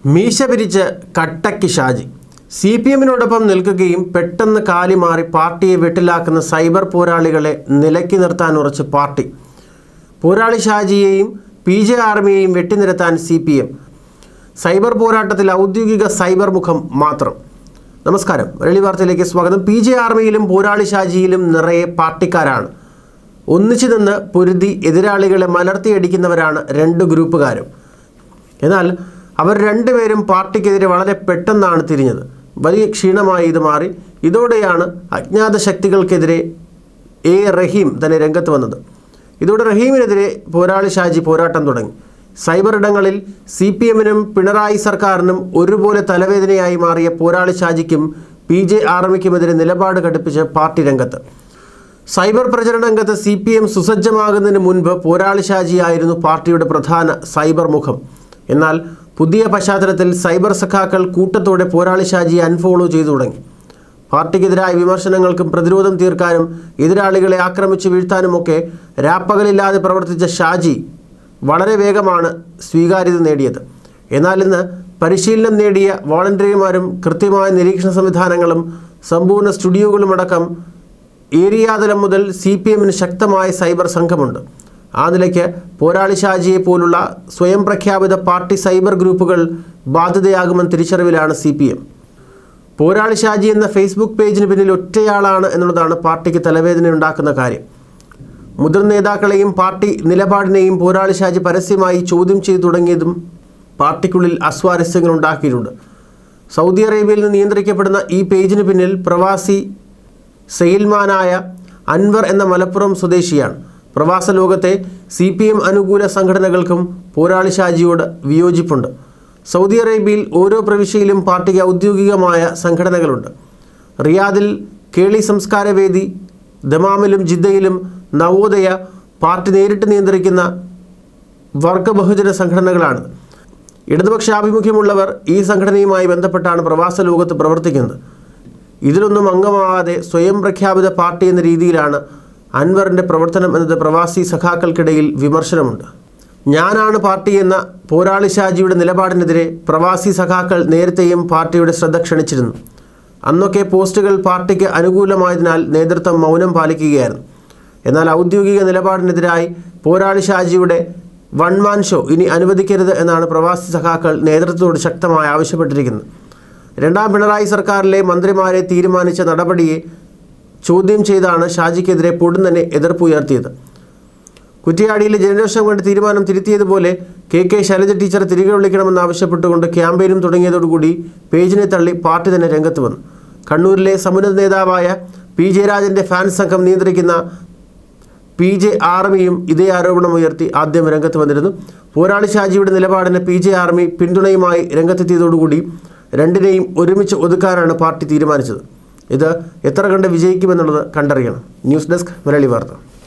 മീശ പിരിച്ച് കട്ടയ്ക്ക് ഷാജി സി പി എമ്മിനോടൊപ്പം നിൽക്കുകയും പെട്ടെന്ന് കാലി മാറി പാർട്ടിയെ വെട്ടിലാക്കുന്ന സൈബർ പോരാളികളെ നിലയ്ക്ക് നിർത്താൻ ഉറച്ച് പാർട്ടി പോരാളി ഷാജിയെയും പി ജെ ആർമിയെയും വെട്ടിനിരത്താൻ സി പി എം സൈബർ പോരാട്ടത്തിൽ ഔദ്യോഗിക സൈബർ മുഖം മാത്രം നമസ്കാരം വെള്ളി വാർത്തയിലേക്ക് സ്വാഗതം പി ജെ ആർമിയിലും പോരാളി ഷാജിയിലും നിറയെ പാർട്ടിക്കാരാണ് ഒന്നിച്ചു നിന്ന് പൊരുതി എതിരാളികളെ മലർത്തിയടിക്കുന്നവരാണ് രണ്ട് ഗ്രൂപ്പുകാരും എന്നാൽ അവർ രണ്ടുപേരും പാർട്ടിക്കെതിരെ വളരെ പെട്ടെന്നാണ് തിരിഞ്ഞത് വലിയ ക്ഷീണമായി ഇത് മാറി ഇതോടെയാണ് അജ്ഞാത ശക്തികൾക്കെതിരെ എ റഹീം തന്നെ രംഗത്ത് വന്നത് ഇതോടെ റഹീമിനെതിരെ പോരാളി ഷാജി പോരാട്ടം തുടങ്ങി സൈബർ ഇടങ്ങളിൽ സി പി എമ്മിനും പിണറായി സർക്കാരിനും ഒരുപോലെ തലവേദനയായി മാറിയ പോരാളി ഷാജിക്കും പി ജെ ആർമിക്കുമെതിരെ നിലപാട് ഘടിപ്പിച്ച് പാർട്ടി രംഗത്ത് സൈബർ പ്രചരണ രംഗത്ത് സി പി എം സുസജ്ജമാകുന്നതിന് മുൻപ് പോരാളി ഷാജിയായിരുന്നു പാർട്ടിയുടെ പ്രധാന സൈബർ മുഖം എന്നാൽ പുതിയ പശ്ചാത്തലത്തിൽ സൈബർ സഖാക്കൾ കൂട്ടത്തോടെ പോരാളി ഷാജിയെ അൺഫോളോ ചെയ്തു തുടങ്ങി പാർട്ടിക്കെതിരായ വിമർശനങ്ങൾക്കും പ്രതിരോധം തീർക്കാനും എതിരാളികളെ ആക്രമിച്ച് വീഴ്ത്താനുമൊക്കെ രാപ്പകലില്ലാതെ പ്രവർത്തിച്ച ഷാജി വളരെ വേഗമാണ് സ്വീകാര്യത നേടിയത് എന്നാൽ ഇന്ന് പരിശീലനം നേടിയ വോളണ്ടറിമാരും കൃത്യമായ നിരീക്ഷണ സംവിധാനങ്ങളും സമ്പൂർണ്ണ സ്റ്റുഡിയോകളുമടക്കം ഏരിയാതലം മുതൽ സി പി എമ്മിന് ശക്തമായ സൈബർ സംഘമുണ്ട് ആ നിലയ്ക്ക് പോരാളി ഷാജിയെ പോലുള്ള സ്വയം പ്രഖ്യാപിത പാർട്ടി സൈബർ ഗ്രൂപ്പുകൾ ബാധ്യതയാകുമെന്ന തിരിച്ചറിവിലാണ് സി പി എം പോരാളി ഷാജി എന്ന ഫേസ്ബുക്ക് പേജിന് പിന്നിൽ ഒറ്റയാളാണ് എന്നുള്ളതാണ് പാർട്ടിക്ക് തലവേദന ഉണ്ടാക്കുന്ന കാര്യം മുതിർന്ന നേതാക്കളെയും പാർട്ടി നിലപാടിനെയും പോരാളി ഷാജി പരസ്യമായി ചോദ്യം ചെയ്തു തുടങ്ങിയതും പാർട്ടിക്കുള്ളിൽ അസ്വാരസ്യങ്ങൾ ഉണ്ടാക്കിയിട്ടുണ്ട് സൗദി അറേബ്യയിൽ നിന്ന് നിയന്ത്രിക്കപ്പെടുന്ന ഈ പേജിന് പിന്നിൽ പ്രവാസി സെയിൽമാനായ അൻവർ എന്ന മലപ്പുറം സ്വദേശിയാണ് പ്രവാസ ലോകത്തെ സി പി എം അനുകൂല സംഘടനകൾക്കും പോരാളി ഷാജിയോട് വിയോജിപ്പുണ്ട് സൗദി അറേബ്യയിൽ ഓരോ പ്രവിശ്യയിലും പാർട്ടിക്ക് ഔദ്യോഗികമായ സംഘടനകളുണ്ട് റിയാദിൽ കേളി സംസ്കാരവേദി ദമാമിലും ജിദ്ദയിലും നവോദയ പാർട്ടി നേരിട്ട് നിയന്ത്രിക്കുന്ന വർഗ ബഹുജന സംഘടനകളാണ് ഇടതുപക്ഷ ആഭിമുഖ്യമുള്ളവർ ഈ സംഘടനയുമായി ബന്ധപ്പെട്ടാണ് പ്രവാസ ലോകത്ത് പ്രവർത്തിക്കുന്നത് ഇതിലൊന്നും അംഗമാവാതെ സ്വയം പ്രഖ്യാപിത പാർട്ടി എന്ന രീതിയിലാണ് അൻവറിൻ്റെ പ്രവർത്തനം എന്നത് പ്രവാസി സഖാക്കൾക്കിടയിൽ വിമർശനമുണ്ട് ഞാനാണ് പാർട്ടി എന്ന പോരാളി ഷാജിയുടെ നിലപാടിനെതിരെ പ്രവാസി സഖാക്കൾ നേരത്തെയും പാർട്ടിയുടെ ശ്രദ്ധ ക്ഷണിച്ചിരുന്നു അന്നൊക്കെ പോസ്റ്റുകൾ പാർട്ടിക്ക് അനുകൂലമായതിനാൽ നേതൃത്വം മൗനം പാലിക്കുകയായിരുന്നു എന്നാൽ ഔദ്യോഗിക നിലപാടിനെതിരായി പോരാളി ഷാജിയുടെ വൺ മാൻ ഷോ ഇനി അനുവദിക്കരുത് എന്നാണ് പ്രവാസി സഖാക്കൾ നേതൃത്വത്തോട് ശക്തമായി ആവശ്യപ്പെട്ടിരിക്കുന്നത് രണ്ടാം പിണറായി സർക്കാരിലെ മന്ത്രിമാരെ തീരുമാനിച്ച നടപടിയെ ചോദ്യം ചെയ്താണ് ഷാജിക്കെതിരെ പൊടുന്നനെ എതിർപ്പുയർത്തിയത് കുറ്റിയാടിയിലെ ജനരോഷം കൊണ്ട് തീരുമാനം തിരുത്തിയതുപോലെ കെ കെ ശൈലജ ടീച്ചർ തിരികെ വിളിക്കണമെന്നാവശ്യപ്പെട്ടുകൊണ്ട് ക്യാമ്പയിനും തുടങ്ങിയതോടുകൂടി പേജിനെ തള്ളി പാർട്ടി തന്നെ രംഗത്ത് വന്നു കണ്ണൂരിലെ സമുന്നത നേതാവായ പി ജയരാജൻ്റെ ഫാൻ സംഘം നിയന്ത്രിക്കുന്ന പി ജെ ആർമിയും ഇതേ ആരോപണം ഉയർത്തി ആദ്യം രംഗത്ത് വന്നിരുന്നു പോരാളി ഷാജിയുടെ നിലപാടിന് പി ജെ ആർമി പിന്തുണയുമായി രംഗത്തെത്തിയതോടുകൂടി രണ്ടിനെയും ഒരുമിച്ച് ഒതുക്കാനാണ് പാർട്ടി തീരുമാനിച്ചത് ഇത് എത്ര കണ്ട് വിജയിക്കുമെന്നുള്ളത് കണ്ടറിയണം ന്യൂസ് ഡെസ്ക് മലയാളി വാർത്ത